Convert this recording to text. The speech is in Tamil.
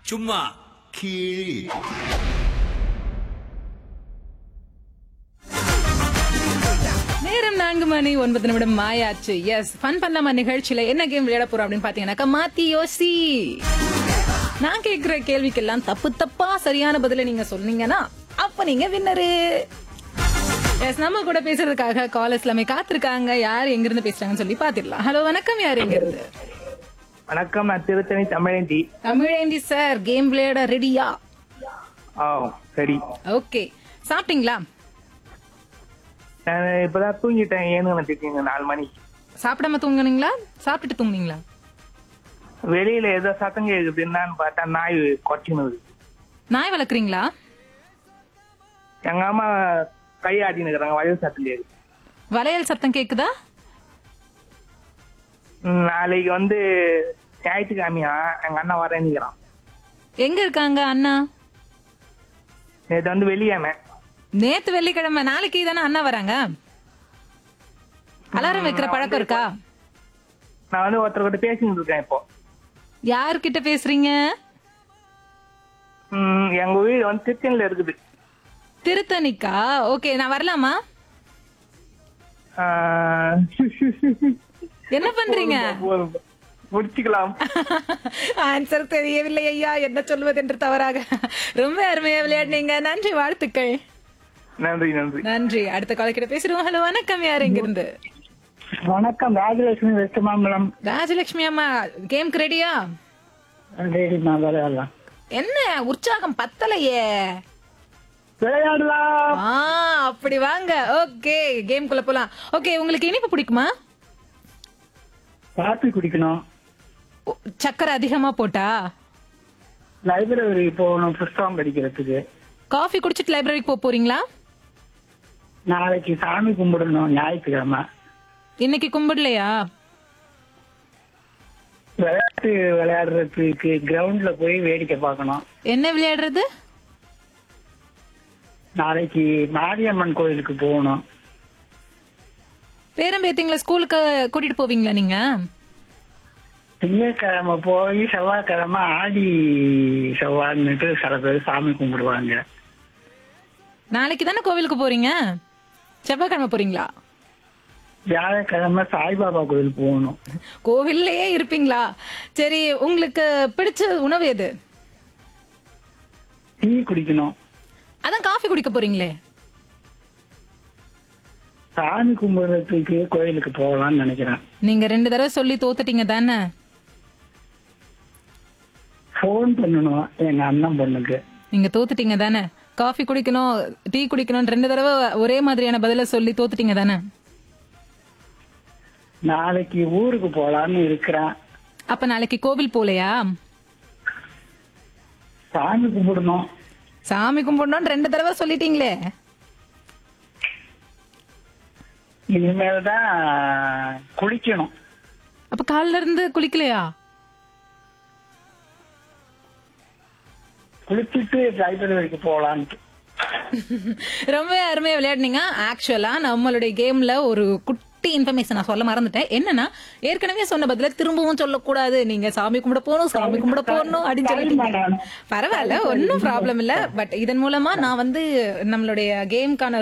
சும்மா கீழ் நேரம் நான்கு மணி ஒன்பது நிமிடம் மாயாச்சு எஸ் ஃபன் பண்ணலாமா நிகழ்ச்சியில என்ன கேம் விளையாட போறோம் அப்படின்னு பாத்தீங்கன்னாக்கா மாத்தி யோசி நான் கேக்குற கேள்விக்கெல்லாம் தப்பு தப்பா சரியான பதில நீங்க சொன்னீங்கன்னா அப்ப நீங்க வின்னரு எஸ் நம்ம கூட பேசுறதுக்காக காலேஜ் எல்லாமே காத்திருக்காங்க யார் எங்க இருந்து பேசுறாங்கன்னு சொல்லி பாத்திரலாம் ஹலோ வணக்கம் யார் எங்க இருந்து வணக்கம் நான் திருத்தணி தமிழேந்தி தமிழேந்தி சார் கேம் விளையாட ரெடியா ஆ சரி ஓகே சாப்பிட்டீங்களா நான் இப்பதான் தூங்கிட்டேன் ஏன்னு நினைச்சிருக்கீங்க நாலு மணி சாப்பிடாம தூங்குனீங்களா சாப்பிட்டுட்டு தூங்குனீங்களா வெளியில ஏதோ சத்தம் கேக்குது என்னன்னு பார்த்தா நாய் கொச்சினுது நாய் வளர்க்குறீங்களா எங்க அம்மா கை ஆட்டின்னு இருக்கிறாங்க வயல் சத்தம் வளையல் சத்தம் கேக்குதா நாளைக்கு வந்து ஞாயிற்றுக்கிழமையா எங்க அண்ணன் வரேன்னுக்கிறான் எங்க இருக்காங்க அண்ணா நேற்று வந்து வெளியாம நேத்து வெள்ளிக்கிழமை நாளைக்கு தானே அண்ணா வராங்க அலாரம் வைக்கிற பழக்கம் இருக்கா நான் வந்து ஒருத்தர்கிட்ட பேசிட்டு இருக்கேன் இப்போ யார்கிட்ட பேசுறீங்க ம், எங்க வீடு வந்து திருச்சென்ல இருக்குது திருத்தணிக்கா ஓகே நான் வரலாமா ஆ, என்ன பண்றீங்க போதும். முடிச்சுக்கலாம் ஆன்சர் தெரியவில்லை ஐயா என்ன சொல்வது என்று தவறாக ரொம்ப அருமையா விளையாடுனீங்க நன்றி வாழ்த்துக்கள் நன்றி நன்றி நன்றி அடுத்த கால கிட்ட பேசிடுவோம் ஹலோ வணக்கம் யார் எங்க இருந்து வணக்கம் ராஜலட்சுமி வெஸ்ட் மாம்பலம் ராஜலட்சுமி அம்மா கேம்க்கு ரெடியா ரெடிமா விளையாடலாம் என்ன உற்சாகம் பத்தலையே விளையாடலாம் ஆ அப்படி வாங்க ஓகே கேம் குள்ள போலாம் ஓகே உங்களுக்கு இனிப்பு பிடிக்குமா காப்பி குடிக்கணும் ஓ, சக்கரை அதிகமா போட்டா லைப்ரரி போகணும் புஸ்தகம் படிக்கிறதுக்கு காஃபி குடிச்சிட்டு லைப்ரரிக்கு போக போறீங்களா நாளைக்கு சாமி கும்பிடணும் ஞாயிற்றுக்கிழமை இன்னைக்கு கும்பிடலையா விளையாட்டு விளையாடுறதுக்கு கிரவுண்ட்ல போய் வேடிக்கை பார்க்கணும் என்ன விளையாடுறது நாளைக்கு மாரியம்மன் கோயிலுக்கு போகணும் பேரம்பேத்திங்களா ஸ்கூலுக்கு கூட்டிட்டு போவீங்களா நீங்க திங்கட்கிழமை போய் செவ்வாய்க்கிழமை ஆடி செவ்வாய்ன்னுட்டு சில பேர் சாமி கும்பிடுவாங்க நாளைக்கு தானே கோவிலுக்கு போறீங்க செவ்வாய்க்கிழமை போறீங்களா வியாழக்கிழமை சாய்பாபா கோயில் போகணும் கோவில்லையே இருப்பீங்களா சரி உங்களுக்கு பிடிச்ச உணவு எது டீ குடிக்கணும் அதான் காஃபி குடிக்க போறீங்களே சாமி கும்பிடுறதுக்கு கோயிலுக்கு போகலாம்னு நினைக்கிறேன் நீங்க ரெண்டு தடவை சொல்லி தோத்துட்டீங்க தானே ஃபோன் பண்ணணும் எங்க அண்ணன் பொண்ணுக்கு நீங்க தோத்துட்டீங்க தானே காஃபி குடிக்கணும் டீ குடிக்கணும் ரெண்டு தடவை ஒரே மாதிரியான பதில சொல்லி தோத்துட்டீங்க தானே நாளைக்கு ஊருக்கு போலான்னு இருக்கிறேன் அப்ப நாளைக்கு கோவில் போலையா சாமி கும்பிடணும் சாமி கும்பிடணும்னு ரெண்டு தடவை சொல்லிட்டீங்களே இனிமேல் தான் குளிக்கணும் அப்ப காலைல இருந்து குளிக்கலையா குளிச்சுட்டு லைப்ரரிக்கு போலான்ட்டு ரொம்ப அருமையா விளையாடுனீங்க ஆக்சுவலா நம்மளுடைய கேம்ல ஒரு குட்டி இன்ஃபர்மேஷன் நான் சொல்ல மறந்துட்டேன் என்னன்னா ஏற்கனவே சொன்ன பதில திரும்பவும் சொல்லக்கூடாது நீங்க சாமி கும்பிட போகணும் சாமி கும்பிட போகணும் அப்படின்னு சொல்லிட்டீங்க பரவாயில்ல ஒன்னும் ப்ராப்ளம் இல்ல பட் இதன் மூலமா நான் வந்து நம்மளுடைய கேம்க்கான